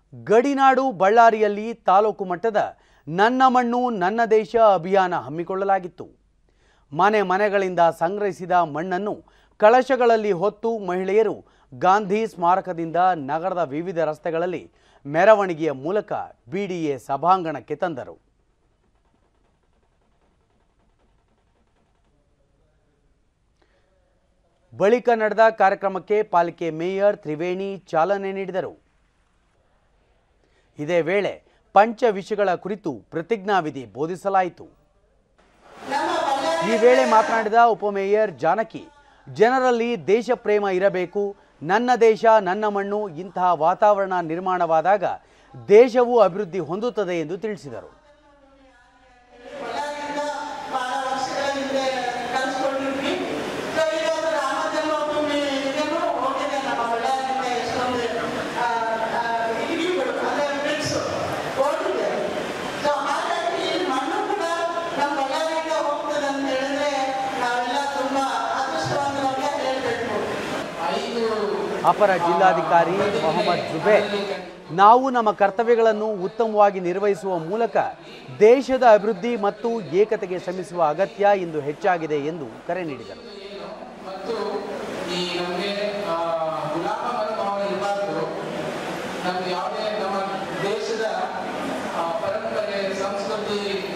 ಗಡಿನಾಡು ಬಳ್ಳಾರಿಯಲ್ಲಿ ತಾಲೂಕು ಮಟ್ಟದ ನನ್ನ ಮಣ್ಣು ನನ್ನ ದೇಶ ಅಭಿಯಾನ ಹಮ್ಮಿಕೊಳ್ಳಲಾಗಿತ್ತು ಮನೆ ಮನೆಗಳಿಂದ ಸಂಗ್ರಹಿಸಿದ ಮಣ್ಣನ್ನು ಕಳಶಗಳಲ್ಲಿ ಹೊತ್ತು ಮಹಿಳೆಯರು ಗಾಂಧಿ ಸ್ಮಾರಕದಿಂದ ನಗರದ ವಿವಿಧ ರಸ್ತೆಗಳಲ್ಲಿ ಮೆರವಣಿಗೆಯ ಮೂಲಕ ಬಿಡಿಎ ಸಭಾಂಗಣಕ್ಕೆ ತಂದರು ಬಳಿಕ ನಡೆದ ಕಾರ್ಯಕ್ರಮಕ್ಕೆ ಪಾಲಿಕೆ ಮೇಯರ್ ತ್ರಿವೇಣಿ ಚಾಲನೆ ನೀಡಿದರು ಇದೇ ವೇಳೆ ಪಂಚ ವಿಷಯಗಳ ಕುರಿತು ಪ್ರತಿಜ್ಞಾವಿಧಿ ಬೋಧಿಸಲಾಯಿತು ಈ ವೇಳೆ ಮಾತನಾಡಿದ ಉಪಮೇಯರ್ ಜಾನಕಿ ಜನರಲ್ಲಿ ದೇಶ ಪ್ರೇಮ ಇರಬೇಕು ನನ್ನ ದೇಶ ನನ್ನ ಮಣ್ಣು ಇಂತಹ ವಾತಾವರಣ ನಿರ್ಮಾಣವಾದಾಗ ದೇಶವು ಅಭಿವೃದ್ಧಿ ಹೊಂದುತ್ತದೆ ಎಂದು ತಿಳಿಸಿದರು ಬಳ್ಳಾರಿಯಿಂದ ಬಹಳ ವರ್ಷಗಳ ಹಿಂದೆ ಕಲಿಸ್ಕೊಂಡಿದ್ವಿ ಸೊ ಇವಾಗ ರಾಮ ಜನ್ಮಭೂಮಿ ಇದನ್ನು ಹೋಗಿದೆ ನಮ್ಮ ಬಳ್ಳಾರಿಯಿಂದ ಎಷ್ಟೊಂದು ಆ, ಆ, ಇಲಿಗಳು ಅಂದರೆ ಬ್ರಿಡ್ಸ್ ಹೋಗಿದೆ ಸೊ ಹಾಗಾಗಿ ಈ ಮಣ್ಣು ಕೂಡ ನಮ್ಮ ಬಳ್ಳಾರಿಯಿಂದ ಹೋಗ್ತದೆ ಅಂತ ಹೇಳಿದ್ರೆ ನಾವೆಲ್ಲ ತುಂಬ ಅದೃಷ್ಟವಂತರಾಗ ಹೇಳ್ಬೇಕು ಐದು ಅಪರ ಜಿಲ್ಲಾಧಿಕಾರಿ ಮೊಹಮ್ಮದ್ ಜುಬೇರ್ ನಾವು ನಮ್ಮ ಕರ್ತವ್ಯಗಳನ್ನು ಉತ್ತಮವಾಗಿ ನಿರ್ವಹಿಸುವ ಮೂಲಕ ದೇಶದ ಅಭಿವೃದ್ಧಿ ಮತ್ತು ಏಕತೆಗೆ ಶ್ರಮಿಸುವ ಅಗತ್ಯ ಇಂದು ಹೆಚ್ಚಾಗಿದೆ ಎಂದು ಕರೆ ನೀಡಿದರು ಮತ್ತು ಈ ನಮಗೆ ಗುಲಾಮ ಮನೋಭಾವ ಇರಬಾರ್ದು ನಮ್ಗೆ ಯಾವುದೇ ನಮ್ಮ ದೇಶದ ಆ, ಪರಂಪರೆ ಸಂಸ್ಕೃತಿ